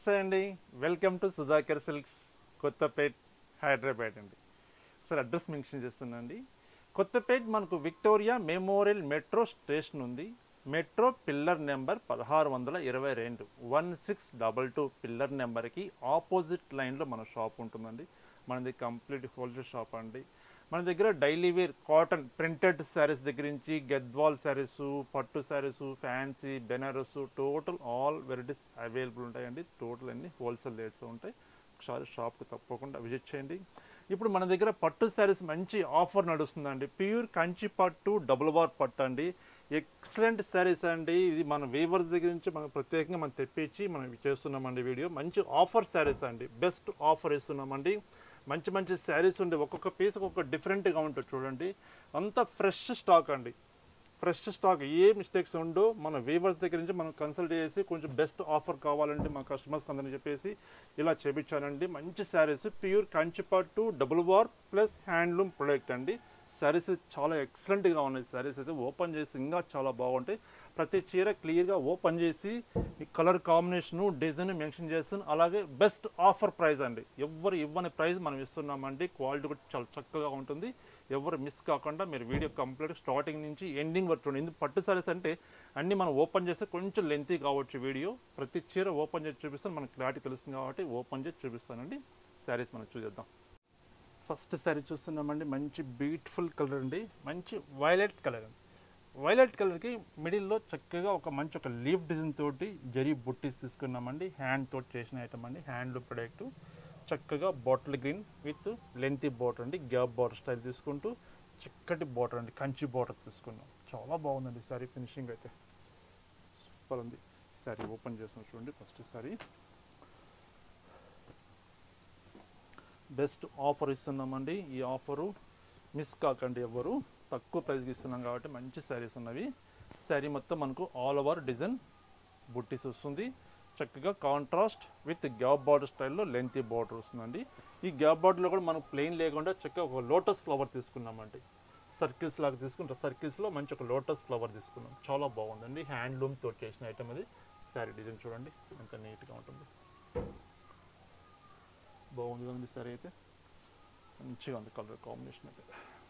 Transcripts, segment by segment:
నమస్తే అండి welcome to Sudhakar silks Kothapet Hyderabad అండి సార్ అడ్రస్ మెన్షన్ చేస్తున్నాండి కొత్తపేట్ మనకు విక్టోరియా మెమోరియల్ మెట్రో స్టేషన్ ఉంది మెట్రో పిల్లర్ నెంబర్ పదహారు వందల ఇరవై రెండు one six double two pillar నెంబర్కి ఆపోజిట్ లైన్లో మన షాప్ ఉంటుందండి మనది కంప్లీట్ హోల్సేల్ షాప్ అండి మన దగ్గర daily wear cotton printed saris దగ్గర నుంచి గద్వాల్ శారీస్ పట్టు saris fancy Banaras total all varieties available ఉంటాయండి టోటల్ అన్ని హోల్సేల్ రేట్స్ ఉంటాయి ఒకసారి షాప్కి తప్పకుండా విజిట్ చేయండి ఇప్పుడు మన దగ్గర పట్టు శారీస్ మంచి ఆఫర్ నడుస్తుందండి ప్యూర్ కంచి పట్టు డబుల్ బార్ పట్టు అండి ఎక్సలెంట్ శారీస్ అండి ఇది మన వీవర్స్ దగ్గర నుంచి మనం ప్రత్యేకంగా మనం తెప్పించి మనం చేస్తున్నామండి వీడియో మంచి ఆఫర్ శారీస్ అండి బెస్ట్ ఆఫర్ ఇస్తున్నామండి మంచి మంచి శారీస్ ఉండి ఒక్కొక్క పీస్ ఒక్కొక్క డిఫరెంట్గా ఉంటుంది చూడండి అంతా ఫ్రెష్ స్టాక్ అండి ఫ్రెష్ స్టాక్ ఏ మిస్టేక్స్ ఉండో మన వీవర్స్ దగ్గర నుంచి మనం కన్సల్ట్ చేసి కొంచెం బెస్ట్ ఆఫర్ కావాలంటే మా కస్టమర్స్కి అందరిని చెప్పేసి ఇలా చేపించానండి మంచి శారీస్ ప్యూర్ కంచిపట్టు double warp plus handloom product అండి శారీస్ చాలా ఎక్సలెంట్గా ఉన్నాయి శారీస్ అయితే ఓపెన్ చేసి ఇంకా చాలా బాగుంటాయి ప్రతి చీర క్లియర్గా ఓపెన్ చేసి ఈ కలర్ కాంబినేషను డిజైన్ మెన్షన్ చేస్తాను అలాగే బెస్ట్ ఆఫర్ ప్రైస్ అండి ఎవరు ఇవ్వని ప్రైస్ మనం ఇస్తున్నామండి క్వాలిటీ కూడా చాలా చక్కగా ఉంటుంది ఎవరు మిస్ కాకుండా మీరు వీడియో కంప్లీట్ స్టార్టింగ్ నుంచి ఎండింగ్ వరకు చూడండి ఎందుకు పట్టు సారీస్ అంటే అన్నీ మనం ఓపెన్ చేస్తే కొంచెం లెంతీ కావచ్చు వీడియో ప్రతి చీర ఓపెన్ చేసి చూపిస్తాను మనకు క్లారిటీ తెలుస్తుంది కాబట్టి ఓపెన్ చేసి చూపిస్తానండి శారీస్ మనం చూసేద్దాం ఫస్ట్ శారీ చూస్తున్నామండి మంచి బ్యూటిఫుల్ కలర్ అండి మంచి వైలెట్ కలర్ అండి వైలెట్ కలర్కి మిడిల్లో చక్కగా ఒక మంచి ఒక లీఫ్ డిజైన్ తోటి జరీ బుట్టీస్ తీసుకున్నామండి హ్యాండ్ తోటి చేసిన ఐటమ్ అండి హ్యాండ్ ప్రొడక్ట్ చక్కగా bottle green with lengthy border అండి గ్యాప్ బార్డర్ స్టైల్ తీసుకుంటూ చక్కటి బార్డర్ అండి కంచి బార్డర్ తీసుకున్నాం చాలా బాగుందండి శారీ ఫినిషింగ్ అయితే సూపర్ ఉంది శారీ ఓపెన్ చేస్తాం చూడండి ఫస్ట్ శారీ బెస్ట్ ఆఫర్ ఇస్తున్నామండి ఈ ఆఫరు మిస్ కాకండి ఎవరు తక్కువ ప్రైస్కి ఇస్తున్నాం కాబట్టి మంచి శారీస్ ఉన్నవి శారీ మొత్తం మనకు ఆల్ ఓవర్ డిజైన్ బుట్టీస్ వస్తుంది చక్కగా కాంట్రాస్ట్ విత్ గ్యాప్ బార్డర్ స్టైల్లో లెంతీ బార్డర్ వస్తుందండి ఈ గ్యాప్ బార్డర్లో కూడా మనం ప్లెయిన్ లేకుండా చక్కగా ఒక లోటస్ ఫ్లవర్ తీసుకున్నామండి సర్కిల్స్ లాగా తీసుకుంటాం సర్కిల్స్లో మంచి ఒక లోటస్ ఫ్లవర్ తీసుకున్నాం చాలా బాగుందండి హ్యాండ్లూమ్ తోటి చేసిన ఐటమ్ అది శారీ డిజైన్ చూడండి ఎంత నీట్గా ఉంటుంది బాగుంది కదండి సరే అయితే మంచిగా ఉంది కలర్ కాంబినేషన్ అయితే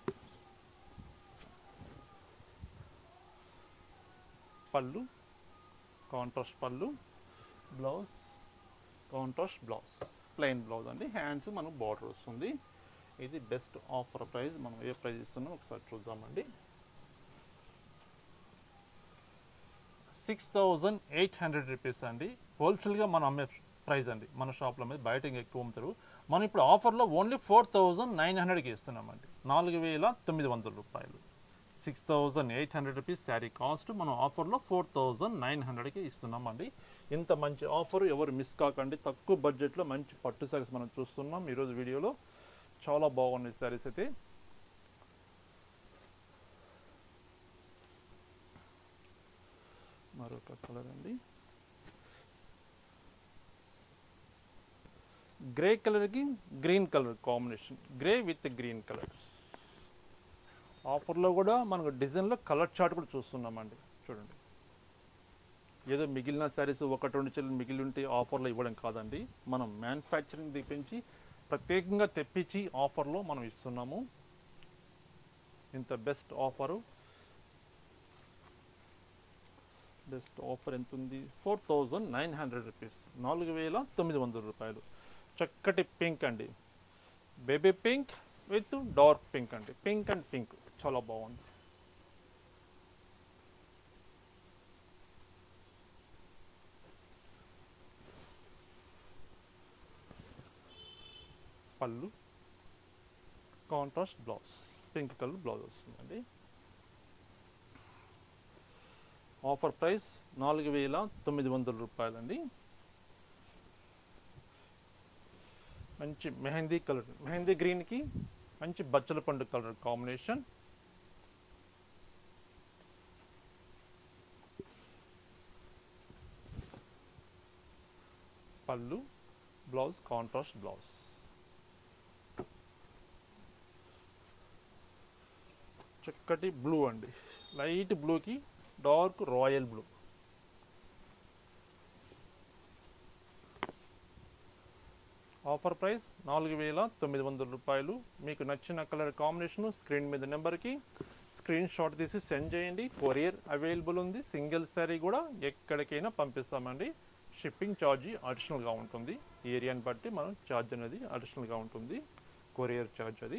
పళ్ళు కాంట్రాస్ట్ పళ్ళు blouse contrast blouse plain blouse అండి హ్యాండ్స్ మనకు బార్డర్ వస్తుంది ఇది బెస్ట్ ఆఫర్ ప్రైస్ మనం ఏ ప్రైస్ ఇస్తున్నాం ఒకసారి చూద్దామండి six thousand eight hundred rupees అండి హోల్సేల్గా మనం అమ్మే ప్రైస్ అండి మన షాప్లో మీద బయట ఇంకా ఎక్కువ అమ్ముతారు మనం ఇప్పుడు ఆఫర్లో ఓన్లీ ఫోర్ థౌజండ్ నైన్ హండ్రెడ్కి ఇస్తున్నామండి నాలుగు వేల తొమ్మిది వందల రూపాయలు six thousand eight hundred rupees sari cost మనం ఆఫర్లో ఫోర్ థౌజండ్ నైన్ హండ్రెడ్కి ఇస్తున్నామండి ఇంత మంచి ఆఫర్ ఎవరు మిస్ కాకండి తక్కువ బడ్జెట్లో మంచి పట్టు శారీస్ మనం చూస్తున్నాం ఈరోజు వీడియోలో చాలా బాగున్నాయి శారీస్ అయితే మరొక కలర్ అండి గ్రే కలర్కి green colour combination grey with green colour ఆఫర్లో కూడా మనకు డిజైన్లో కలర్ చార్ట్ కూడా చూస్తున్నామండి చూడండి ఏదో మిగిలిన శారీస్ ఒకటి రెండు చెల్లి మిగిలి ఉంటే ఆఫర్లో ఇవ్వడం కాదండి మనం మ్యానుఫ్యాక్చరింగ్ తెప్పించి ప్రత్యేకంగా తెప్పించి ఆఫర్లో మనం ఇస్తున్నాము ఇంత బెస్ట్ ఆఫరు బెస్ట్ ఆఫర్ ఎంత ఉంది four thousand nine hundred rupees నాలుగు వేల తొమ్మిది వందల రూపాయలు చక్కటి పింక్ అండి baby pink with dark pink అండి పింక్ అండ్ పింక్ చాలా బాగుంది పళ్ళు contrast blouse pink colour blouse వస్తుందండి ఆఫర్ ప్రైస్ నాలుగు వేల తొమ్మిది వందల రూపాయలండి మంచి మెహందీ కలర్ మెహందీ గ్రీన్కి మంచి బచ్చల పండు కలర్ కాంబినేషన్ పళ్ళు బ్లౌజ్ కాంట్రాస్ట్ బ్లౌజ్ చక్కటి బ్లూ అండి లైట్ బ్లూకి dark royal blue offer price నాలుగు వేల తొమ్మిది వందల రూపాయలు మీకు నచ్చిన కలర్ కాంబినేషన్ స్క్రీన్ మీద నెంబర్కి స్క్రీన్ షాట్ తీసి సెండ్ చేయండి కొరియర్ అవైలబుల్ ఉంది సింగిల్ శారీ కూడా ఎక్కడికైనా పంపిస్తామండి షిప్పింగ్ ఛార్జీ అడిషనల్గా ఉంటుంది ఏరియాని బట్టి మనం ఛార్జ్ అనేది అడిషనల్గా ఉంటుంది కొరియర్ ఛార్జ్ అది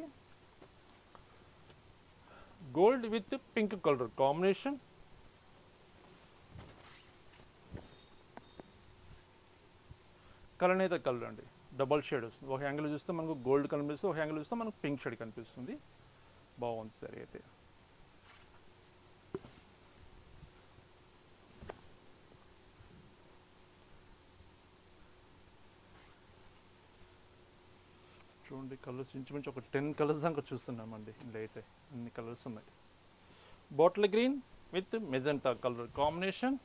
gold with pink colour combination కలనేత కలర్ అండి డబల్ షేడ్ వస్తుంది ఒక యాంగిల్ చూస్తే మనకు గోల్డ్ కనిపిస్తుంది ఒక యాంగిల్ చూస్తే మనకు పింక్ షేడ్ కనిపిస్తుంది బాగుంది సరే అయితే చూడండి కలర్స్ ఇంచుమించు ఒక టెన్ కలర్స్ దాకా చూస్తున్నామండి ఇందులో అయితే అన్ని కలర్స్ ఉన్నాయి bottle green with magenta colour combination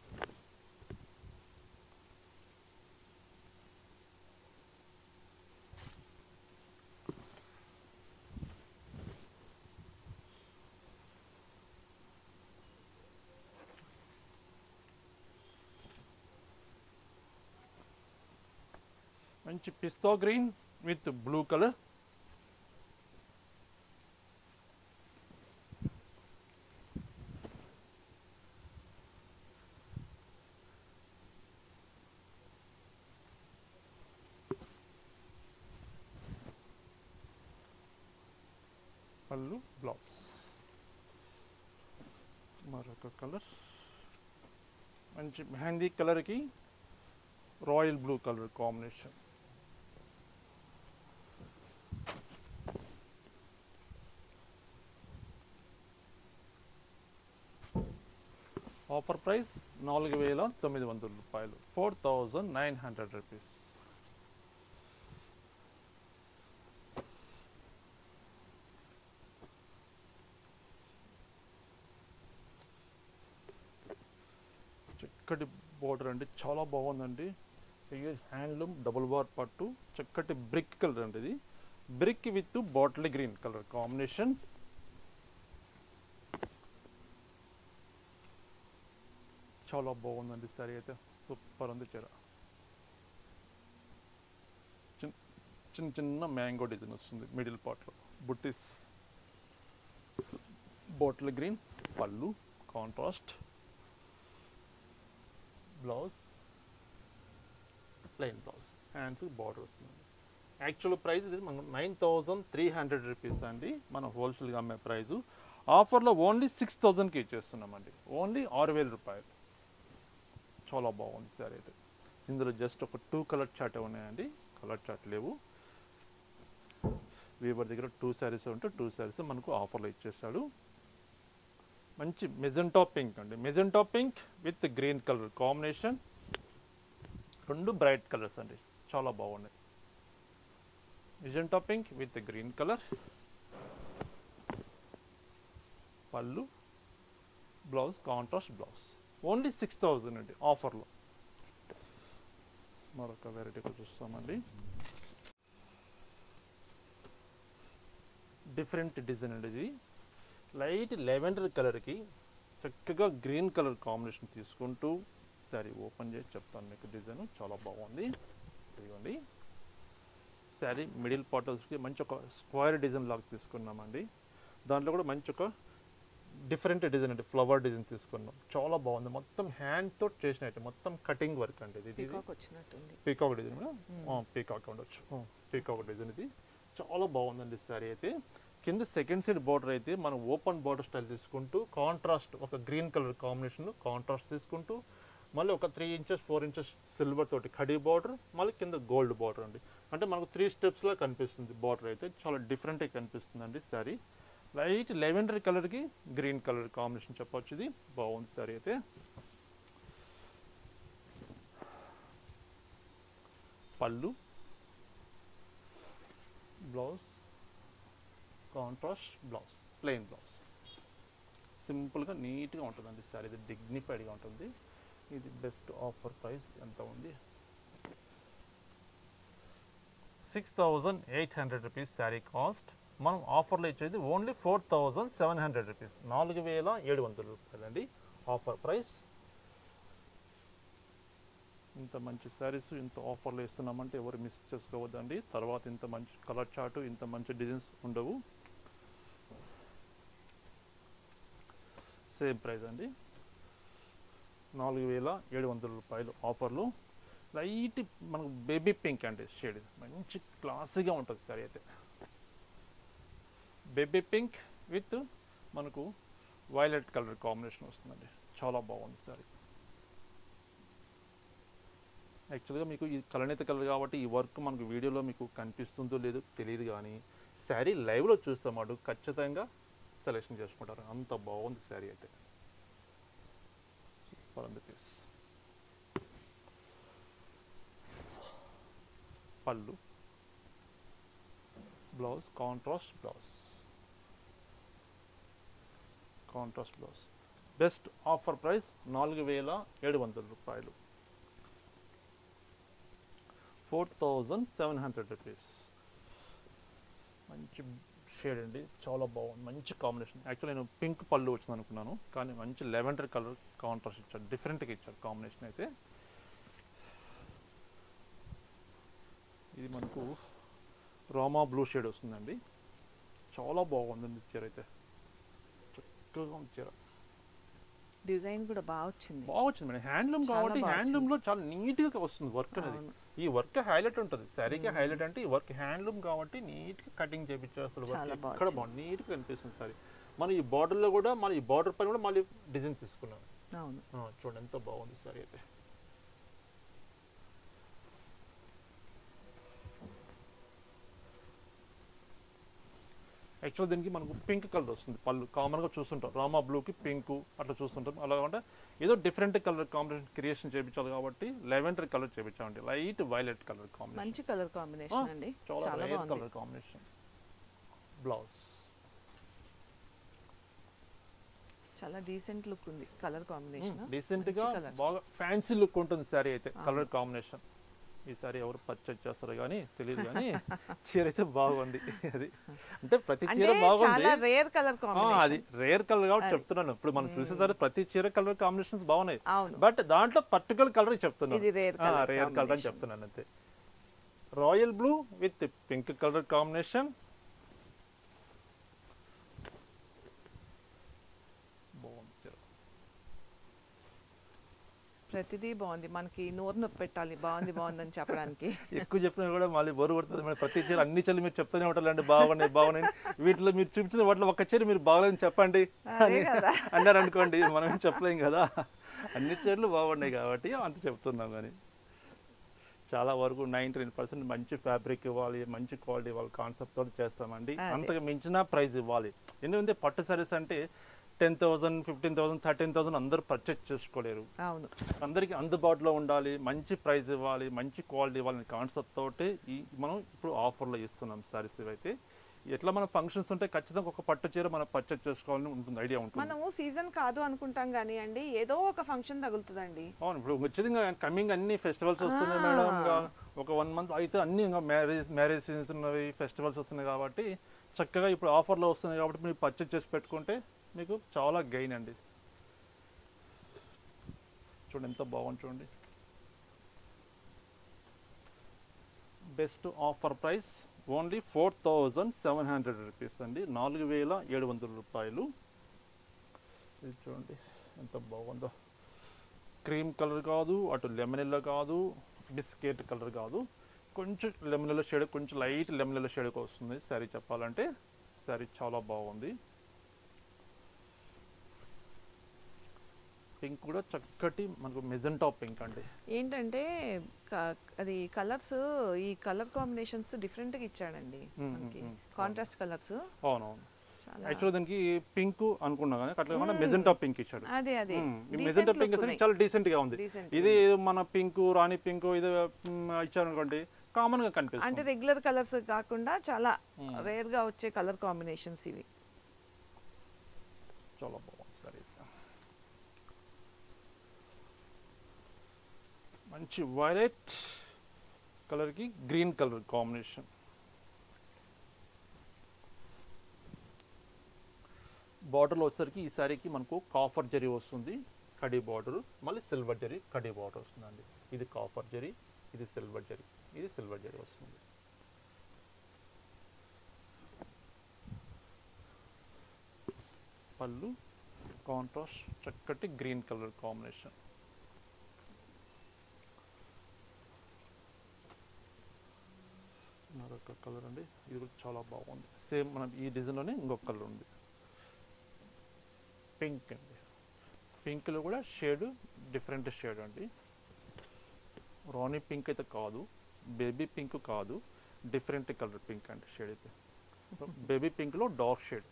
మంచి పిస్తా గ్రీన్ విత్ బ్లూ కలర్ పళ్ళు బ్లౌజ్ మరొక కలర్ మంచి మెహందీ కలర్కి royal blue colour combination offer price నాలుగు వేల తొమ్మిది వందల రూపాయలు four thousand nine hundred rupees చక్కటి బోర్డర్ అండి చాలా బాగుందండి హ్యాండ్లూమ్ డబుల్ బార్ పట్టు చక్కటి బ్రిక్ కలర్ అండి ఇది brick with bottle green colour combination చాలా బాగుందండి సరే అయితే సూపర్ ఉంది చీర చిన్న చిన్న చిన్న మ్యాంగో డిజైన్ వస్తుంది మిడిల్ పార్ట్లో బుట్టిస్ బాటిల్ గ్రీన్ పళ్ళు contrast blouse plain blouse hands border వస్తుంది యాక్చువల్ ప్రైస్ ఇది మనకు nine thousand three hundred rupees అండి మనం హోల్సేల్గా అమ్మే ప్రైజు ఆఫర్లో ఓన్లీ సిక్స్ థౌజండ్కి ఇచ్చేస్తున్నామండి ఓన్లీ ఆరు వేల రూపాయలు చాలా బాగుంది సార్ అయితే ఇందులో జస్ట్ ఒక టూ కలర్ చార్ట్ ఉన్నాయండి కలర్ చార్ట్ లేవు వీవర్ దగ్గర టూ శారీస్ ఉంటే టూ శారీస్ మనకు ఆఫర్లో ఇచ్చేస్తాడు మంచి మెజెంటా పింక్ అండి magenta pink with green colour combination రెండు బ్రైట్ కలర్స్ అండి చాలా బాగున్నాయి magenta pink with green colour పళ్ళు blouse contrast blouse only six thousand అండి ఆఫర్లో మరొక వెరైటీగా చూస్తామండి డిఫరెంట్ డిజైన్ అండి ఇది లైట్ లెవెండర్ కలర్కి చక్కగా గ్రీన్ కలర్ కాంబినేషన్ తీసుకుంటూ శారీ ఓపెన్ చేసి చెప్తాను మీకు డిజైన్ చాలా బాగుంది ఇదిగోండి శారీ మిడిల్ పార్టల్స్కి మంచి ఒక స్క్వేర్ డిజైన్ లాగా తీసుకున్నామండి దాంట్లో కూడా మంచి ఒక డిఫరెంట్ డిజైన్ అండి ఫ్లవర్ డిజైన్ తీసుకున్నాం చాలా బాగుంది మొత్తం హ్యాండ్తో చేసినట్టు మొత్తం కటింగ్ వర్క్ అండి ఇది ఇది పీకాక్ వచ్చినట్టుంది పీకాక్ డిజైన్ కూడా పీకాక్ ఉండొచ్చు పీకాక్ డిజైన్ ఇది చాలా బాగుందండి శారీ అయితే కింద సెకండ్ సైడ్ బార్డర్ అయితే మనం ఓపెన్ బార్డర్ స్టైల్ తీసుకుంటూ కాంట్రాస్ట్ ఒక గ్రీన్ కలర్ కాంబినేషన్ కాంట్రాస్ట్ తీసుకుంటూ మళ్ళీ ఒక three inches four inches silver తోటి కడీ బార్డర్ మళ్ళీ కింద గోల్డ్ బార్డర్ అండి అంటే మనకు త్రీ స్టెప్స్లో కనిపిస్తుంది బార్డర్ అయితే చాలా డిఫరెంట్గా కనిపిస్తుంది అండి శారీ లైట్ లెవెండర్ కలర్కి గ్రీన్ కలర్ కాంబినేషన్ చెప్పొచ్చు ఇది బాగుంది శారీ అయితే పళ్ళు blouse contrast blouse plain blouse సింపుల్గా నీట్గా ఉంటుందండి సార్ ఇది డిగ్నిఫైడ్గా ఉంటుంది ఇది బెస్ట్ ఆఫర్ ప్రైస్ ఎంత ఉంది six thousand eight hundred rupees sari cost మనం ఆఫర్లో ఇచ్చేది only four thousand seven hundred rupees నాలుగు వేల ఏడు వందల రూపాయలండి ఆఫర్ ప్రైస్ ఇంత మంచి శారీస్ ఇంత ఆఫర్లు ఇస్తున్నామంటే ఎవరు మిస్ చేసుకోవద్దండి తర్వాత ఇంత మంచి కలర్ చార్టు ఇంత మంచి డిజైన్స్ ఉండవు సేమ్ ప్రైస్ అండి నాలుగు వేల ఏడు వందల రూపాయలు ఆఫర్లు లైట్ మనకు బేబీ పింక్ అండి షేడ్ మంచి క్లాసీగా ఉంటుంది సారీ అయితే బేబీ పింక్ విత్ మనకు వైలెట్ కలర్ కాంబినేషన్ వస్తుందండి చాలా బాగుంది సారీ యాక్చువల్గా మీకు ఈ కలనేత కలర్ కాబట్టి ఈ వర్క్ మనకు వీడియోలో మీకు కనిపిస్తుందో లేదో తెలియదు కానీ శారీ లైవ్లో చూస్తామాడు ఖచ్చితంగా సెలెక్షన్ చేసుకుంటారు అంత బాగుంది శారీ అయితే సూపర్ ఉంది పీస్ పళ్ళు blouse contrast blouse contrast blouse best offer price నాలుగు వేల ఏడు వందల రూపాయలు four thousand seven hundred rupees మంచి షేడ్ అండి చాలా బాగుంది మంచి కాంబినేషన్ యాక్చువల్లీ నేను పింక్ పళ్ళు వచ్చింది అనుకున్నాను కానీ మంచి లెవెండర్ కలర్ కాంట్రాస్ట్ ఇచ్చారు డిఫరెంట్గా ఇచ్చారు కాంబినేషన్ అయితే ఇది మనకు రామా బ్లూ షేడ్ వస్తుందండి చాలా బాగుందండి చీర అయితే చక్కగా ఉంది చీర డిజైన్ కూడా బాగా వచ్చింది బాగా వచ్చింది మేడం హ్యాండ్లూమ్ చాలా కాబట్టి బాగా హ్యాండ్లూమ్ లో చాలా నీట్ గా వస్తుంది వర్క్ అనేది అవును. ఈ వర్క్ హైలైట్ ఉంటుంది శారీకి మ్మ్. హైలైట్ అంటే ఈ వర్క్ హ్యాండ్లూమ్ కాబట్టి నీట్ గా కటింగ్ చేపించేస్తారు చాలా వర్క్ బాగా ఇక్కడ వచ్చింది. బాగుంది నీట్ గా కనిపిస్తుంది సారీ మన ఈ బార్డర్ లో కూడా మన ఈ బార్డర్ పైన కూడా మళ్ళీ డిజైన్ తీసుకున్నాం అవును ఆ, చూడండి ఎంత బాగుంది సారీ అయితే యాక్చువల్ దీనికి మనకు పింక్ కలర్ వస్తుంది పళ్ళు కామన్గా చూస్తుంటాం రామా బ్లూకి పింక్ అట్లా చూస్తుంటాం అలా అంటే ఏదో డిఫరెంట్ కలర్ కాంబినేషన్ క్రియేషన్ చేయించాలి కాబట్టి లెవెండర్ కలర్ చేయించామండి లైట్ వైలెట్ కలర్ కాంబినేషన్ మంచి కలర్ కాంబినేషన్ అండి చాలా చాలా రేర్ బాగుంది కలర్ కాంబినేషన్ బ్లౌజ్ చాలా డీసెంట్ లుక్ ఉంది కలర్ కాంబినేషన్ డీసెంట్ గా colour. బాగా ఫ్యాన్సీ లుక్ ఉంటుంది శారీ అయితే అవును. కలర్ కాంబినేషన్ ఈ సారీ ఎవరు పర్చేజ్ చేస్తారు కానీ తెలియదు కానీ చీర అయితే బాగుంది అది అంటే ప్రతి అంటే చీర బాగుంది చాలా రేర్ కలర్ ఆ, అది కాంబినేషన్ రేర్ కలర్ కాబట్టి అది. చెప్తున్నాను ఇప్పుడు మనం చూసేసరి ప్రతి చీర కలర్ కాంబినేషన్స్ బాగున్నాయి అవును బట్ దాంట్లో పర్టికులర్ కలర్ చెప్తున్నాను ఇది రేర్ కలర్ రేర్ కలర్ అని చెప్తున్నాను అంతే royal blue with pink colour combination బాగుంది చీర ప్రతిదీ బాగుంది మనకి నోరు నొప్పి పెట్టాలి బాగుంది బాగుంది అని చెప్పడానికి ఎక్కువ చెప్పినా కూడా మళ్ళీ బోరు కొడుతుంది మేడం ప్రతి చీర అన్ని చీరలు మీరు చెప్తూనే ఉంటారండి బాగున్నాయి బాగున్నాయి వీటిలో మీరు చూపించిన వాటిలో ఒక చీర మీరు బాగలేదని చెప్పండి అదే అని కదా. అన్నారు అనుకోండి మనం ఏం చెప్పలేం కదా అన్ని చీరలు బాగున్నాయి కాబట్టి అంత చెప్తున్నాం కానీ చాలా వరకు నైంటీ నైన్ పర్సెంట్ మంచి ఫ్యాబ్రిక్ ఇవ్వాలి మంచి క్వాలిటీ ఇవ్వాలి కాన్సెప్ట్ తోటి చేస్తామండి అదే. అంతకు మించిన ప్రైస్ ఇవ్వాలి ఎందుకంటే పట్టు సారీస్ అంటే ten thousand fifteen thousand thirteen thousand అందరూ పర్చేజ్ చేసుకోలేరు అవును అందరికీ అందుబాటులో ఉండాలి మంచి ప్రైస్ ఇవ్వాలి మంచి క్వాలిటీ ఇవ్వాలని కాన్సెప్ట్ తోటి ఈ మనం ఇప్పుడు ఆఫర్లో ఇస్తున్నాం సారీస్ ఇవైతే ఎట్లా మన ఫంక్షన్స్ ఉంటే ఖచ్చితంగా ఒక పట్టు చీర మనం పర్చేజ్ చేసుకోవాలని ఉంటుంది ఐడియా ఉంటుంది మనము సీజన్ కాదు అనుకుంటాం కానీ అండి ఏదో ఒక ఫంక్షన్ తగులుతుందండి అవును ఇప్పుడు వచ్చేది ఇంకా కమింగ్ అన్ని ఫెస్టివల్స్ వస్తున్నాయి ఆ. మేడం ఇంకా ఒక వన్ మంత్ అయితే అన్ని ఇంకా మ్యారేజ్ మ్యారేజ్ సీజన్స్ ఉన్నవి ఫెస్టివల్స్ వస్తున్నాయి కాబట్టి చక్కగా ఇప్పుడు ఆఫర్లో వస్తున్నాయి కాబట్టి మీరు పర్చేజ్ చేసి పెట్టుకుంటే మీకు చాలా గెయిన్ అండి చూడండి ఎంత బాగుంది చూడండి best offer price only four thousand seven hundred rupees అండి నాలుగు వేల ఏడు వందల రూపాయలు ఇది చూడండి ఎంత బాగుందో క్రీమ్ కలర్ కాదు అటు లెమన్ ఎల్లో కాదు బిస్కెట్ కలర్ కాదు కొంచెం లెమన్ ఎల్లో షేడ్ కొంచెం లైట్ లెమన్ ఎల్లో షేడ్కి వస్తుంది శారీ చెప్పాలంటే శారీ చాలా బాగుంది పింక్ కూడా చక్కటి మనకు మెజెంటా పింక్ అండి ఏంటంటే క- అది కలర్స్ ఈ కలర్ కాంబినేషన్స్ డిఫరెంట్ గా ఇచ్చాడండి మ్మ్, మనకి మ్మ్, కాంట్రాస్ట్ కలర్స్ అవునవును చాలా యాక్చువల్ దానికి పింక్ అనుకున్నా కానీ అట్లా కాకుండా మ్మ్. మెజెంటా పింక్ ఇచ్చాడు అదే అదే మెజెంటా పింక్ అసలు చాలా డీసెంట్ గా ఉంది Decent ఇది మన పింక్ రాణి పింక్ ఇది మ్, ఇచ్చారనుకోండి కామన్ గా అంటే కనిపిస్తుంది రెగ్యులర్ కలర్స్ కాకుండా చాలా మ్మ్. రేర్ గా వచ్చే కలర్ కాంబినేషన్స్ ఇవి చాలా బాగుంది సరే మంచి వైలెట్ కలర్కి గ్రీన్ కలర్ కాంబినేషన్ బార్డర్లో వచ్చేసరికి ఈ శారీకి మనకు కాఫర్ జరీ వస్తుంది కడీ బార్డర్ మళ్ళీ సిల్వర్ జరీ కడీ బార్డర్ వస్తుందండి ఇది కాపర్ జరీ ఇది సిల్వర్ జరీ ఇది సిల్వర్ జరీ వస్తుంది పళ్ళు కాంట్రాస్ట్ చక్కటి గ్రీన్ కలర్ కాంబినేషన్ మరొక కలర్ అండి ఇది కూడా చాలా బాగుంది సేమ్ మనం ఈ డిజైన్లోనే ఇంకొక కలర్ ఉంది పింక్ అండి పింక్లో కూడా షేడ్ డిఫరెంట్ షేడ్ అండి రాణి పింక్ అయితే కాదు బేబీ పింక్ కాదు డిఫరెంట్ కలర్ పింక్ అండి షేడ్ అయితే బేబీ పింక్లో డార్క్ షేడ్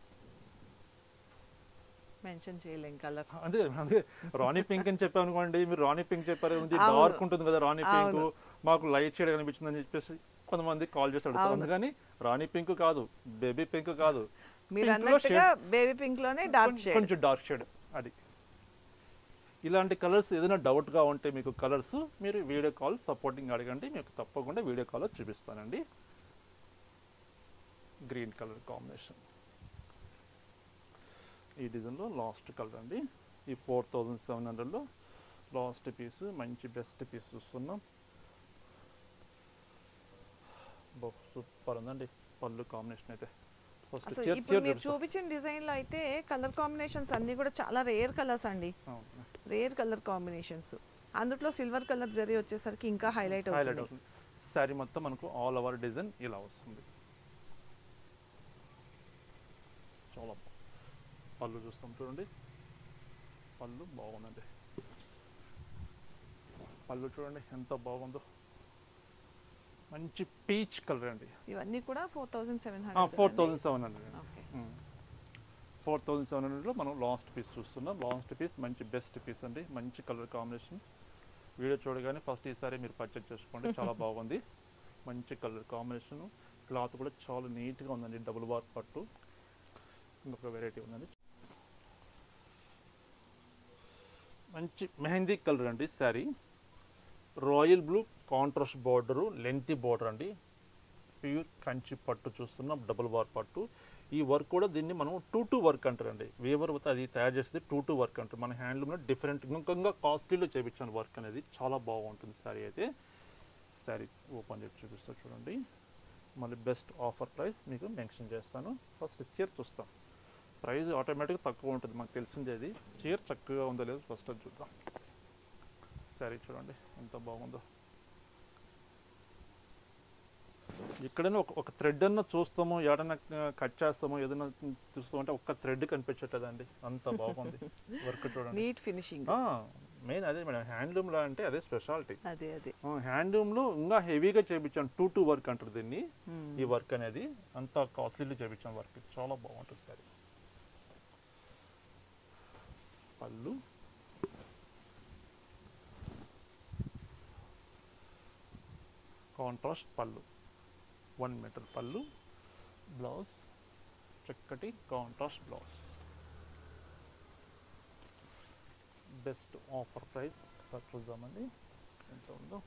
మెన్షన్ చేయలేం కలర్ అదే అదే రాణి పింక్ అని చెప్పాను అనుకోండి మీరు రాణి పింక్ చెప్పారు ఉంది అవును. డార్క్ ఉంటుంది కదా రాణి పింక్ అవును. మాకు లైట్ షేడ్ కనిపించింది అని చెప్పేసి కొంతమంది కాల్ చేసి అడుగుతారు అవును. అందుకని రాణి పింక్ కాదు బేబీ పింక్ కాదు మీరు Pink లో అన్నట్టుగా బేబీ పింక్ లోనే డార్క్ కొంచెం- షేడ్ కొంచెం డార్క్ షేడ్ అది ఇలాంటి కలర్స్ ఏదైనా డౌట్గా ఉంటే మీకు కలర్స్ మీరు వీడియో కాల్ సపోర్టింగ్ అడగండి మీకు తప్పకుండా వీడియో కాల్లో చూపిస్తానండి గ్రీన్ కలర్ కాంబినేషన్ ఈ డిజైన్లో లాస్ట్ కలర్ అండి ఈ ఫోర్ థౌజండ్ సెవెన్ హండ్రెడ్లో లాస్ట్ పీస్ మంచి బెస్ట్ పీస్ చూస్తున్నాం సూపర్ ఉందండి పళ్ళు కాంబినేషన్ అయితే ఫస్ట్ అసలు చీర ఇప్పుడు చీర మీరు చూపిస్తాం చూపించిన డిజైన్ లో అయితే కలర్ కాంబినేషన్స్ అన్ని కూడా చాలా రేర్ కలర్స్ అండి అవును. రేర్ కలర్ కాంబినేషన్స్ అందులో సిల్వర్ కలర్ జరీ వచ్చేసరికి ఇంకా హైలైట్ హైలైట్ అవుతుంది అవుతుంది శారీ మొత్తం మనకు ఆల్ ఓవర్ డిజైన్ ఇలా వస్తుంది చాలా బా- పళ్ళు చూస్తాం చూడండి పళ్ళు బాగుందండి పళ్ళు చూడండి ఎంత బాగుందో మంచి పీచ్ కలర్ అండి ఇవన్నీ కూడా four thousand seven hundred four thousand seven hundred okay four thousand seven హండ్రెడ్లో మనం లాస్ట్ పీస్ చూస్తున్నాం లాస్ట్ పీస్ మంచి బెస్ట్ పీస్ అండి మంచి కలర్ కాంబినేషన్ వీడియో చూడగానే ఫస్ట్ ఈసారి మీరు పర్చేజ్ చేసుకోండి చాలా బాగుంది మంచి కలర్ కాంబినేషన్ క్లాత్ కూడా చాలా నీట్గా ఉందండి డబుల్ బార్ పట్టు ఇంకొక వెరైటీ ఉందండి మంచి మెహందీ కలర్ అండి sari royal blue contrast border lengthy border అండి ప్యూర్ కంచి పట్టు చూస్తున్నాం డబుల్ బార్ పట్టు ఈ వర్క్ కూడా దీన్ని మనం టూ టూ వర్క్ అంటారండి వేవర్ అది తయారు చేస్తే టూ టూ వర్క్ అంటారు మన హ్యాండ్లూమ్లో డిఫరెంట్ ఇంకా కాస్ట్లీలో చేయించాను వర్క్ అనేది చాలా బాగుంటుంది శారీ అయితే శారీ ఓపెన్ చేసి చూపిస్తా చూడండి మళ్ళీ బెస్ట్ ఆఫర్ ప్రైస్ మీకు మెన్షన్ చేస్తాను ఫస్ట్ చీర చూస్తాం ప్రైస్ ఆటోమేటిక్గా తక్కువ ఉంటుంది మాకు తెలిసిందే అది చీర చక్కగా ఉందో లేదో ఫస్ట్ అది చూద్దాం శారీ చూడండి ఎంత బాగుందో ఇక్కడనే ఒక ఒక థ్రెడ్ అన్న చూస్తాము ఏడన్నా కట్ చేస్తాము ఏదైనా చూస్తాము అంటే ఒక్క థ్రెడ్ కనిపించట్లేదండి అంత బాగుంది వర్క్ చూడండి నీట్ ఫినిషింగ్ మెయిన్ అదే మేడం హ్యాండ్లూమ్లో అంటే అదే స్పెషాలిటీ అదే అదే హ్యాండ్లూమ్లో ఇంకా హెవీగా చేయించాను టూ టూ వర్క్ అంటారు దీన్ని Hmm. ఈ వర్క్ అనేది అంత కాస్ట్లీలో చేయించాను వర్క్ చాలా బాగుంటుంది సార్ పళ్ళు కాంట్రాస్ట్ పళ్ళు వన్ మీటర్ పళ్ళు బ్లౌజ్ చక్కటి contrast blouse best offer price ఒకసారి చూద్దామండి ఎంత ఉందో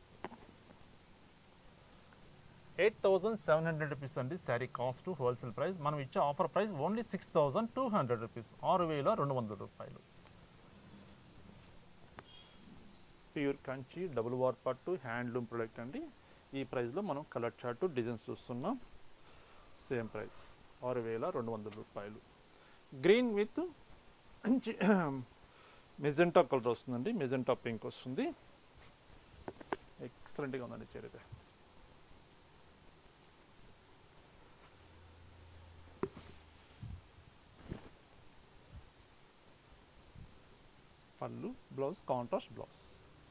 eight thousand seven hundred rupees అండి శారీ కాస్ట్ హోల్సేల్ ప్రైస్ మనం ఇచ్చే offer price only six thousand two hundred rupees ఆరు వేల రెండు వందల రూపాయలు ప్యూర్ కంచి డబుల్ వార్ పట్టు హ్యాండ్లూమ్ ప్రొడక్ట్ అండి ఈ ప్రైస్లో మనం కలర్ చార్ట్ డిజైన్స్ చూస్తున్నాం సేమ్ ప్రైస్ ఆరు వేల రెండు వందల రూపాయలు గ్రీన్ విత్ మంచి మెజెంటా కలర్ వస్తుందండి మెజెంటా పింక్ వస్తుంది ఎక్సలెంట్గా ఉందండి చీర పళ్ళు blouse contrast blouse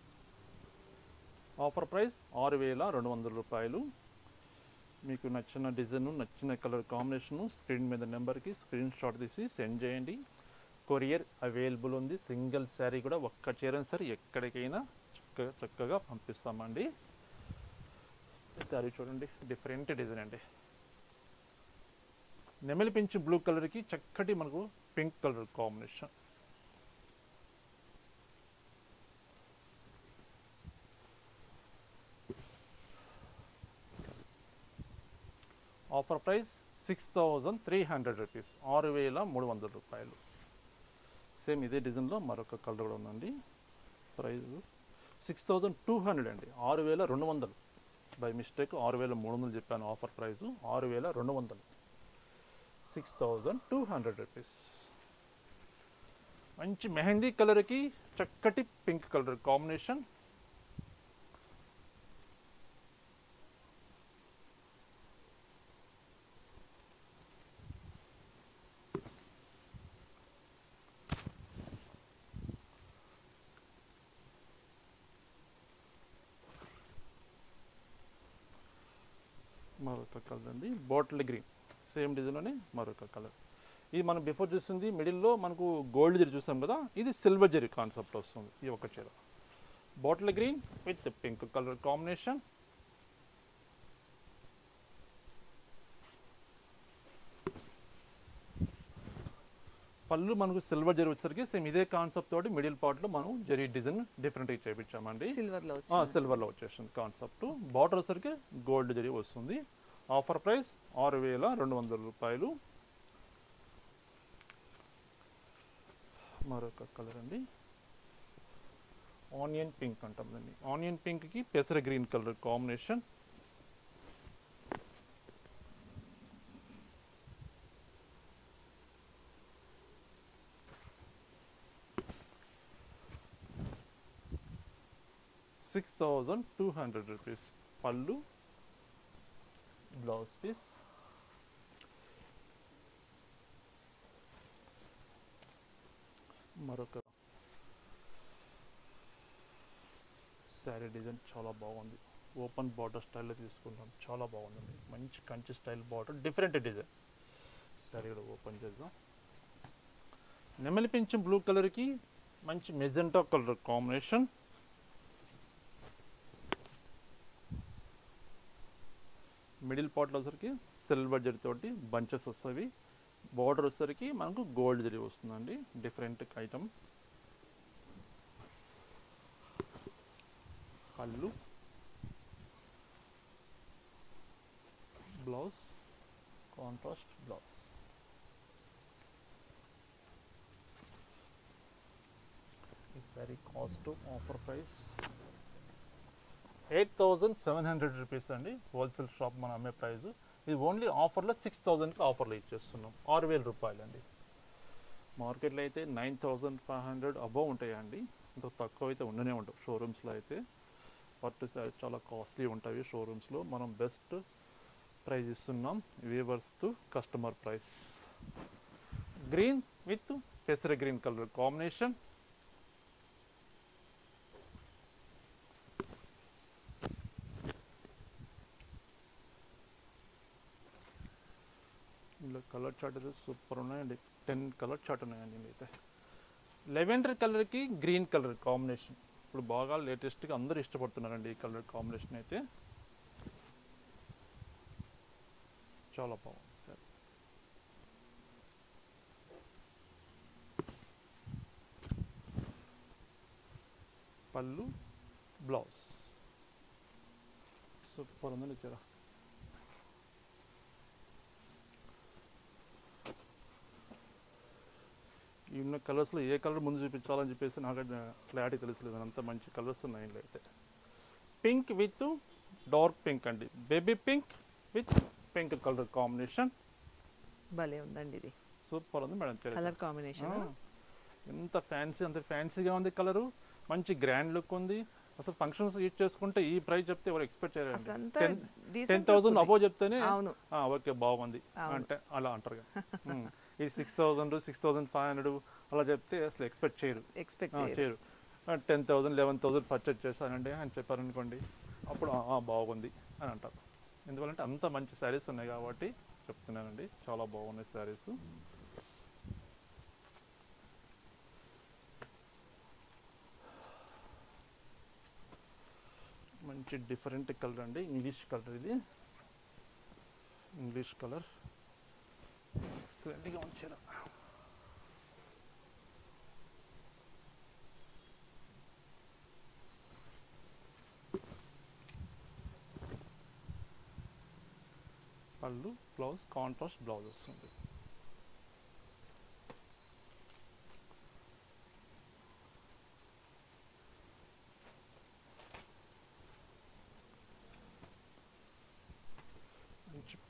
offer price ఆరు వేల రెండు వందల రూపాయలు మీకు నచ్చిన డిజైన్ నచ్చిన కలర్ కాంబినేషను స్క్రీన్ మీద నెంబర్కి స్క్రీన్ షాట్ తీసి సెండ్ చేయండి కొరియర్ అవైలబుల్ ఉంది సింగిల్ శారీ కూడా ఒక్క చీర సరే ఎక్కడికైనా చక్కగా చక్కగా పంపిస్తామండి శారీ చూడండి డిఫరెంట్ డిజైన్ అండి నెమలి పింఛు బ్లూ కలర్కి చక్కటి మనకు pink colour combination offer price six thousand three hundred rupees ఆరు వేల మూడు వందల రూపాయలు సేమ్ ఇదే డిజైన్లో మరొక కలర్ కూడా ఉందండి price six thousand two hundred అండి ఆరు వేల రెండు వందలు బై మిస్టేక్ ఆరు వేల మూడు వందలు చెప్పాను ఆఫర్ ప్రైస్ ఆరు వేల రెండు వందలు six thousand two hundred rupees మంచి మెహందీ కలర్కి చక్కటి పింక్ కలర్ కాంబినేషన్ మరొక కలర్ అండి బాటిల్ గ్రీన్ సేమ్ డిజైన్లోనే మరొక కలర్ ఇది మనం బిఫోర్ చూసింది మిడిల్లో మనకు గోల్డ్ జరీ చూసాం కదా ఇది సిల్వర్ జరీ కాన్సెప్ట్ వస్తుంది ఈ ఒక చీర bottle green with pink colour combination పళ్ళు మనకు సిల్వర్ జరీ వచ్చేసరికి సేమ్ ఇదే కాన్సెప్ట్ తోటి మిడిల్ పార్ట్లో మనం జరీ డిజైన్ డిఫరెంట్గా చేయించామండి సిల్వర్ లో వచ్చింది సిల్వర్లో వచ్చేసింది కాన్సెప్ట్ బార్డర్ వచ్చరికి గోల్డ్ జరీ వస్తుంది ఆఫర్ ప్రైస్ ఆరు వేల రెండు వందల రూపాయలు మరొక కలర్ అండి ఆనియన్ పింక్ అంటాం దాన్ని ఆనియన్ పింక్కి పెసర green colour combination six thousand two hundred rupees పళ్ళు బ్లౌజ్ పీస్ మరొక శారీ డిజైన్ చాలా బాగుంది ఓపెన్ బార్డర్ స్టైల్లో తీసుకున్నాం చాలా బాగుందండి మంచి Kanchi style border different design sari కూడా ఓపెన్ చేద్దాం నెమలి పింఛం బ్లూ కలర్కి మంచి మెజెంటా కలర్ కాంబినేషన్ మిడిల్ పార్ట్లో వచ్చరికి సిల్వర్ జరీ తోటి బంచెస్ వస్తాయి బార్డర్ వచ్చేసరికి మనకు గోల్డ్ జరీ వస్తుందండి డిఫరెంట్ ఐటమ్ కళ్ళు బ్లౌజ్ కాంట్రాస్ట్ బ్లౌజ్ ఈ sari cost offer price eight thousand seven hundred rupees అండి హోల్సేల్ షాప్ మనం అమ్మే ప్రైస్ ఇది ఓన్లీ ఆఫర్లో సిక్స్ థౌజండ్కి ఆఫర్లో ఇచ్చేస్తున్నాం ఆరు వేల రూపాయలు అండి మార్కెట్లో అయితే nine thousand five hundred above ఉంటాయండి ఇంత తక్కువ అయితే ఉండనే ఉండవు షోరూమ్స్లో అయితే పట్టు శారీ చాలా కాస్ట్లీ ఉంటాయి షోరూమ్స్లో మనం బెస్ట్ ప్రైస్ ఇస్తున్నాం weavers to customer price green with పెసర గ్రీన్ కలర్ కాంబినేషన్ ఇందులో కలర్ చార్ట్ అయితే సూపర్ ఉన్నాయండి టెన్ కలర్ చార్ట్ ఉన్నాయండి ఇందులో అయితే లెవెండర్ కలర్కి గ్రీన్ కలర్ కాంబినేషన్ ఇప్పుడు బాగా లేటెస్ట్గా అందరూ ఇష్టపడుతున్నారండి ఈ కలర్ కాంబినేషన్ అయితే చాలా బాగుంది సార్ పళ్ళు బ్లౌజ్ సూపర్ ఉందండి చీర ఈ ఉన్న కలర్స్లో ఏ కలర్ ముందు చూపించాలని చెప్పేసి నాకు క్లారిటీ తెలుసలేదు అంత మంచి కలర్స్ ఉన్నాయి ఇందులో అయితే పింక్ విత్ డార్క్ పింక్ అండి baby pink with pink colour combination భలే ఉందండి ఇది సూపర్ ఉంది మేడం చీర. కలర్ కాంబినేషన్ ఆ, ఎంత ఫ్యాన్సీ అంత ఫ్యాన్సీగా ఉంది కలరు మంచి గ్రాండ్ లుక్ ఉంది అసలు ఫంక్షన్స్ యూజ్ చేసుకుంటే ఈ ప్రైస్ చెప్తే ఎవరు ఎక్స్పెక్ట్ అసలు చేయరండి అంతా ten decent ten look thousand ఉంది. అబో చెప్తేనే అవును ఆ, ఓకే బాగుంది అవును. అంటే అలా అంటారు కదా. ఉమ్. ఈ six thousand six thousand five hundred అలా చెప్తే అసలు ఎక్స్పెక్ట్ చేయరు ఎక్స్పెక్ట్ ఆ, చేయరు ten thousand eleven thousand purchase చేశానండి అని చెప్పారనుకోండి అప్పుడు "ఆ, ఆ, బాగుంది అని అంటారు ఎందువల్లంటే అంత మంచి శారీస్ ఉన్నాయి కాబట్టి చెప్తున్నానండి చాలా బాగున్నాయి శారీస్ మంచి డిఫరెంట్ కలర్ అండి ఇంగ్లీష్ కలర్ ఇది ఇంగ్లీష్ కలర్ ఎక్సలెంట్గా ఉంచారు పళ్ళు బ్లౌజ్ కాంట్రాస్ట్ బ్లౌజ్ వస్తుంది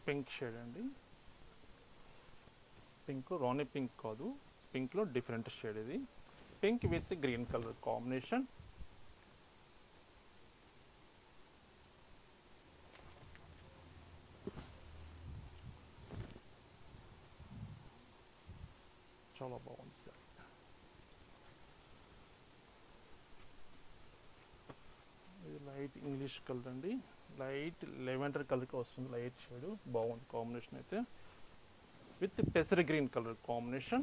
పింక్ షేడ్ అండి పింక్ రాణి పింక్ కాదు పింక్లో డిఫరెంట్ షేడ్ ఇది pink with green colour combination చాలా బాగుంది సార్ ఇది లైట్ ఇంగ్లీష్ కలర్ అండి లైట్ లెవెండర్ కలర్కి వస్తుంది లైట్ షేడ్ బాగుంది కాంబినేషన్ అయితే విత్ పెసర గ్రీన్ కలర్ కాంబినేషన్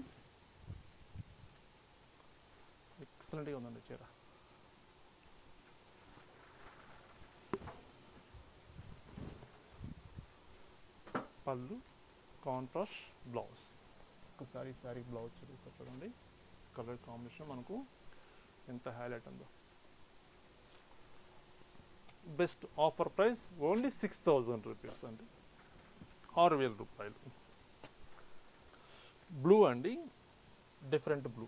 ఎక్సలెంట్గా ఉందండి చీర పళ్ళు కాంట్రాస్ట్ బ్లౌజ్ ఒకసారి సారీ బ్లౌజ్ చూపిస్తారు చూడండి కలర్ కాంబినేషన్ మనకు ఎంత హైలైట్ ఉందో best offer price only six thousand rupees అండి ఆరు వేల రూపాయలు బ్లూ అండి డిఫరెంట్ బ్లూ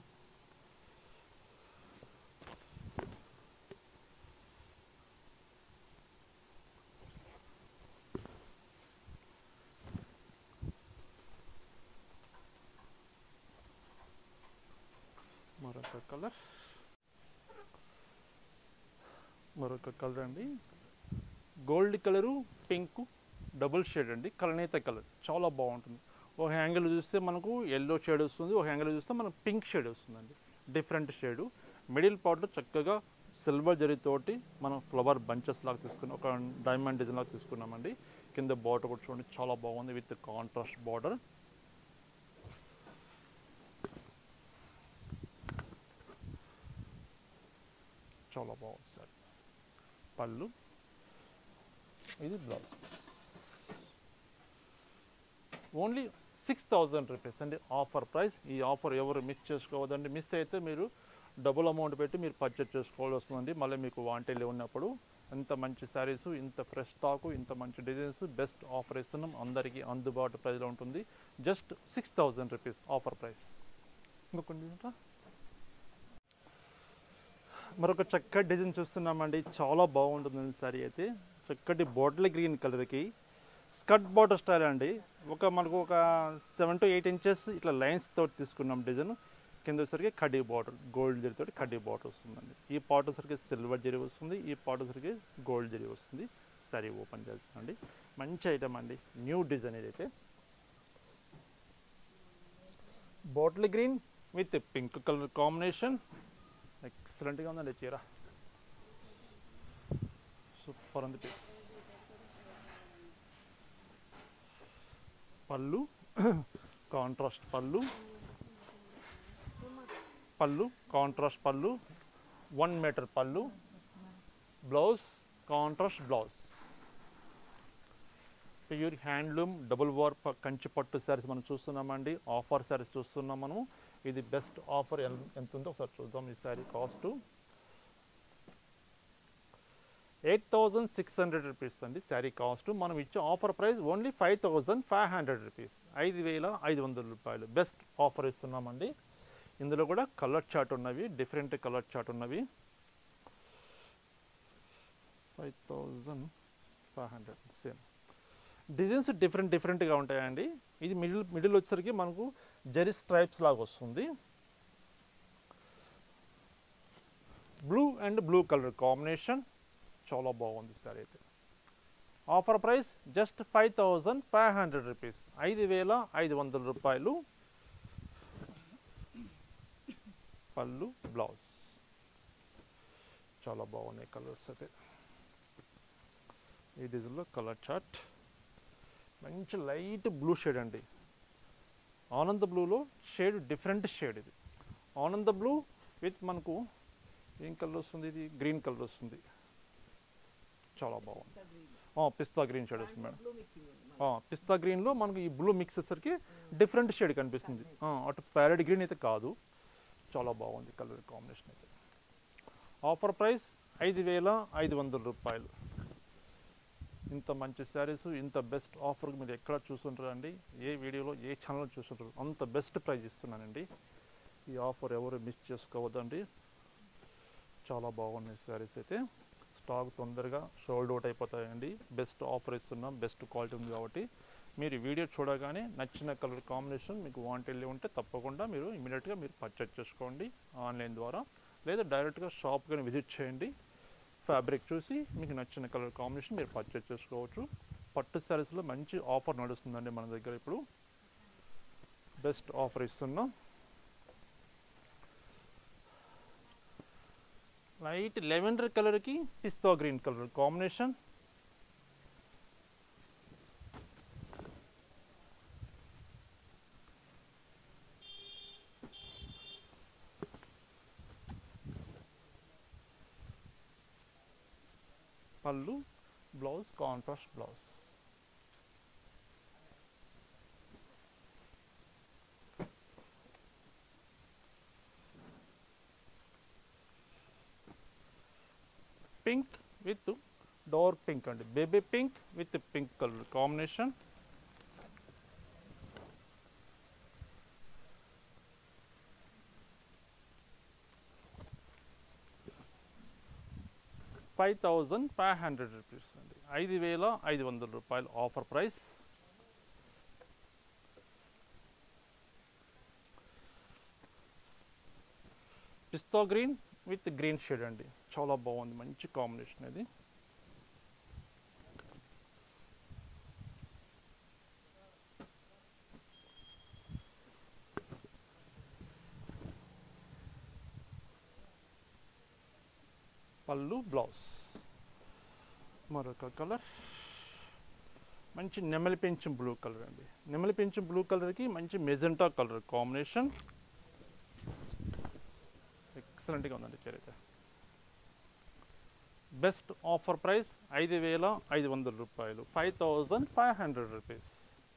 మరొక కలర్ మరొక కలర్ అండి gold colour pink double shade అండి కలనేత కలర్ చాలా బాగుంటుంది ఒక యాంగిల్ చూస్తే మనకు ఎల్లో షేడ్ వస్తుంది ఒక యాంగిల్ చూస్తే మనకు పింక్ షేడ్ వస్తుందండి డిఫరెంట్ షేడు మిడిల్ పార్ట్లో చక్కగా సిల్వర్ జరీతోటి మనం ఫ్లవర్ బంచెస్ లాగా తీసుకున్నాం ఒక డైమండ్ డిజైన్ లాగా తీసుకున్నామండి కింద బార్డర్ కూడా చూడండి చాలా బాగుంది విత్ కాంట్రాస్ట్ బార్డర్ చాలా బాగుంది సార్ పళ్ళు ఇది blouse only six thousand rupees అండి ఆఫర్ ప్రైస్ ఈ ఆఫర్ ఎవరు మిస్ చేసుకోవద్దండి మిస్ అయితే మీరు డబుల్ అమౌంట్ పెట్టి మీరు పర్చేజ్ చేసుకోవాల్సి వస్తుందండి మళ్ళీ మీకు వాంటేలు ఉన్నప్పుడు ఇంత మంచి శారీస్ ఇంత ఫ్రెష్ స్టాకు ఇంత మంచి డిజైన్స్ బెస్ట్ ఆఫర్ ఇస్తున్నాం అందరికీ అందుబాటు ప్రైస్లో ఉంటుంది just six thousand rupees offer price ఇంకొకటి చూడరా? మరొక చక్కటి డిజైన్ చూస్తున్నామండి చాలా బాగుంటుంది సారీ అయితే చక్కటి బాటిల్ గ్రీన్ కలర్కి స్కర్ట్ బార్డర్ స్టైల్ అండి ఒక మనకు ఒక సెవెన్ టు ఎయిట్ ఇంచెస్ ఇట్లా లైన్స్ తోటి తీసుకున్నాం డిజైన్ కింద వచ్చరికి కడ్డీ బార్డర్ గోల్డ్ జరీ తోటి కడ్డీ బార్డర్ వస్తుందండి ఈ పార్ట్ వచ్చరికి సిల్వర్ జరీ వస్తుంది ఈ పార్ట్ వచ్చరికి గోల్డ్ జరీ వస్తుంది సారీ ఓపెన్ చేస్తామండి మంచి ఐటమ్ అండి న్యూ డిజైన్ ఇదైతే bottle green with pink colour combination ఎక్సలెంట్గా ఉందండి ఈ చీర సూపర్ ఉంది పీస్ పళ్ళు కాంట్రాస్ట్ పళ్ళు పళ్ళు కాంట్రాస్ట్ పళ్ళు వన్ మీటర్ పళ్ళు blouse contrast blouse pure handloom double వార్ కంచి పట్టు శారీస్ మనం చూస్తున్నామండి ఆఫర్ శారీస్ చూస్తున్నాం మనం ఇది బెస్ట్ ఆఫర్ ఎంత ఉందో ఒకసారి చూద్దాం ఈ sari cost eight thousand six hundred rupees అండి శారీ కాస్ట్ మనం ఇచ్చే offer price only five thousand five hundred rupees ఐదు వేల ఐదు వందల రూపాయలు బెస్ట్ ఆఫర్ ఇస్తున్నామండి ఇందులో కూడా కలర్ చార్ట్ ఉన్నవి డిఫరెంట్ కలర్ చార్ట్ ఉన్నవి five thousand five hundred same designs different డిఫరెంట్గా ఉంటాయండి ఇది మిడిల్ మిడిల్ వచ్చేసరికి మనకు జరీ స్ట్రైప్స్ లాగా వస్తుంది blue and blue colour combination చాలా బాగుంది సార్ అయితే offer price just five thousand five hundred rupees ఐదు వేల ఐదు వందల రూపాయలు పళ్ళు బ్లౌజ్ చాలా బాగున్నాయి కలర్స్ అయితే ఈ డిజైన్లో కలర్ చార్ట్ మంచి లైట్ బ్లూ షేడ్ అండి ఆనంద బ్లూలో షేడ్ డిఫరెంట్ షేడ్ ఇది ఆనంద బ్లూ విత్ మనకు ఏం కలర్ వస్తుంది ఇది గ్రీన్ కలర్ వస్తుంది చాలా బాగుంది పిస్తా గ్రీన్ షేడ్ వస్తుంది మేడం పిస్తా గ్రీన్లో మనకు ఈ బ్లూ మిక్స్ వచ్చేసరికి డిఫరెంట్ షేడ్ కనిపిస్తుంది ఆ, అటు ప్యారెడ్ గ్రీన్ అయితే కాదు చాలా బాగుంది కలర్ కాంబినేషన్ అయితే ఆఫర్ ప్రైస్ ఐదు వేల ఐదు వందల రూపాయలు ఇంత మంచి శారీస్ ఇంత బెస్ట్ ఆఫర్ మీరు ఎక్కడ చూస్తుంటారు అండి ఏ వీడియోలో ఏ ఛానల్లో చూస్తుంటారు అంత బెస్ట్ ప్రైస్ ఇస్తున్నానండి ఈ ఆఫర్ ఎవరు మిస్ చేసుకోవద్దండి చాలా బాగున్నాయి శారీస్ అయితే స్టాక్ తొందరగా సోల్డ్ అవుట్ అయిపోతాయండి బెస్ట్ ఆఫర్ ఇస్తున్నాం బెస్ట్ క్వాలిటీ ఉంది కాబట్టి మీరు ఈ వీడియో చూడగానే నచ్చిన కలర్ కాంబినేషన్ మీకు వాంటెళ్ళి ఉంటే తప్పకుండా మీరు ఇమీడియట్గా మీరు పర్చేజ్ చేసుకోండి ఆన్లైన్ ద్వారా లేదా డైరెక్ట్గా షాప్ కానీ విజిట్ చేయండి ఫ్యాబ్రిక్ చూసి మీకు నచ్చిన కలర్ కాంబినేషన్ మీరు పర్చేజ్ చేసుకోవచ్చు పట్టు శారీస్లో మంచి ఆఫర్ నడుస్తుందండి మన దగ్గర ఇప్పుడు బెస్ట్ ఆఫర్ ఇస్తున్నాం లైట్ లెవెండర్ కలర్కి పిస్తా గ్రీన్ కలర్ కాంబినేషన్ పళ్ళు blouse contrast blouse pink with dark pink అండి baby pink with pink colour combination five thousand five hundred rupees అండి ఐదు వేల ఐదు వందల రూపాయలు offer price pista green with green shade అండి చాలా బాగుంది మంచి కాంబినేషన్ ఇది పళ్ళు బ్లౌజ్ మరొక కలర్ మంచి నెమలి పెంచం బ్లూ కలర్ అండి నెమలి పెంచం బ్లూ కలర్కి మంచి మెజెంటా కలర్ కాంబినేషన్ ఎక్సలెంట్గా ఉందండి చరిత్ర బెస్ట్ ఆఫర్ ప్రైస్ ఐదు వేల ఐదు వందల రూపాయలు five thousand five hundred rupees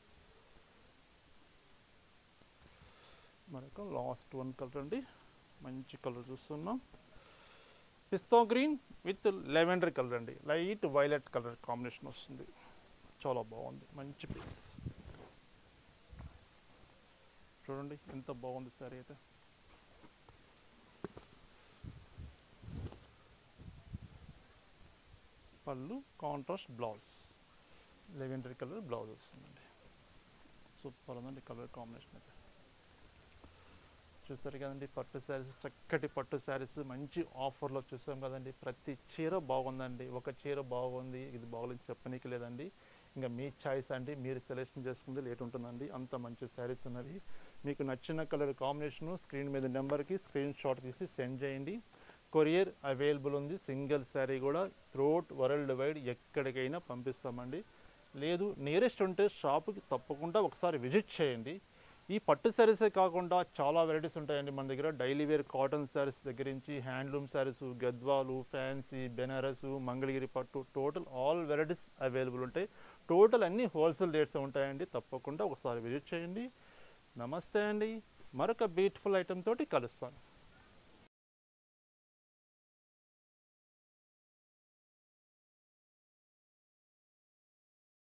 మరొక లాస్ట్ వన్ కలర్ అండి మంచి కలర్ చూస్తున్నాం pista green with lavender colour అండి లైట్ వైలెట్ కలర్ కాంబినేషన్ వస్తుంది చాలా బాగుంది మంచి పీస్ చూడండి ఎంత బాగుంది సారీ అయితే పళ్ళు contrast blouse lavender colour blouse వస్తుందండి సూపర్ ఉందండి కలర్ కాంబినేషన్ అయితే చూస్తారు కదండి పట్టు శారీస్ చక్కటి పట్టు శారీస్ మంచి ఆఫర్లో చూసాం కదండి ప్రతి చీర బాగుందండి ఒక చీర బాగుంది ఇది బాగోలేదు చెప్పనీకి లేదండి ఇంకా మీ చాయిస్ అండి మీరు సెలెక్షన్ చేసుకుంది లేట్ ఉంటుందండి అంత మంచి శారీస్ ఉన్నవి మీకు నచ్చిన కలర్ కాంబినేషను స్క్రీన్ మీద నెంబర్కి స్క్రీన్ షాట్ తీసి సెండ్ చేయండి కొరియర్ అవైలబుల్ ఉంది సింగిల్ శారీ కూడా త్రోట్ వరల్డ్ వైడ్ ఎక్కడికైనా పంపిస్తామండి లేదు నియరెస్ట్ ఉంటే షాప్కి తప్పకుండా ఒకసారి విజిట్ చేయండి ఈ పట్టు శారీసే కాకుండా చాలా వెరైటీస్ ఉంటాయండి మన దగ్గర డైలీ వేర్ కాటన్ శారీస్ దగ్గర నుంచి హ్యాండ్లూమ్ శారీస్ గద్వాలు ఫ్యాన్సీ బెనారస్ మంగళగిరి పట్టు టోటల్ ఆల్ వెరైటీస్ అవైలబుల్ ఉంటాయి టోటల్ అన్ని హోల్సేల్ రేట్స్ ఉంటాయండి తప్పకుండా ఒకసారి విజిట్ చేయండి నమస్తే అండి మరొక బ్యూటిఫుల్ ఐటెం తోటి కలుస్తాను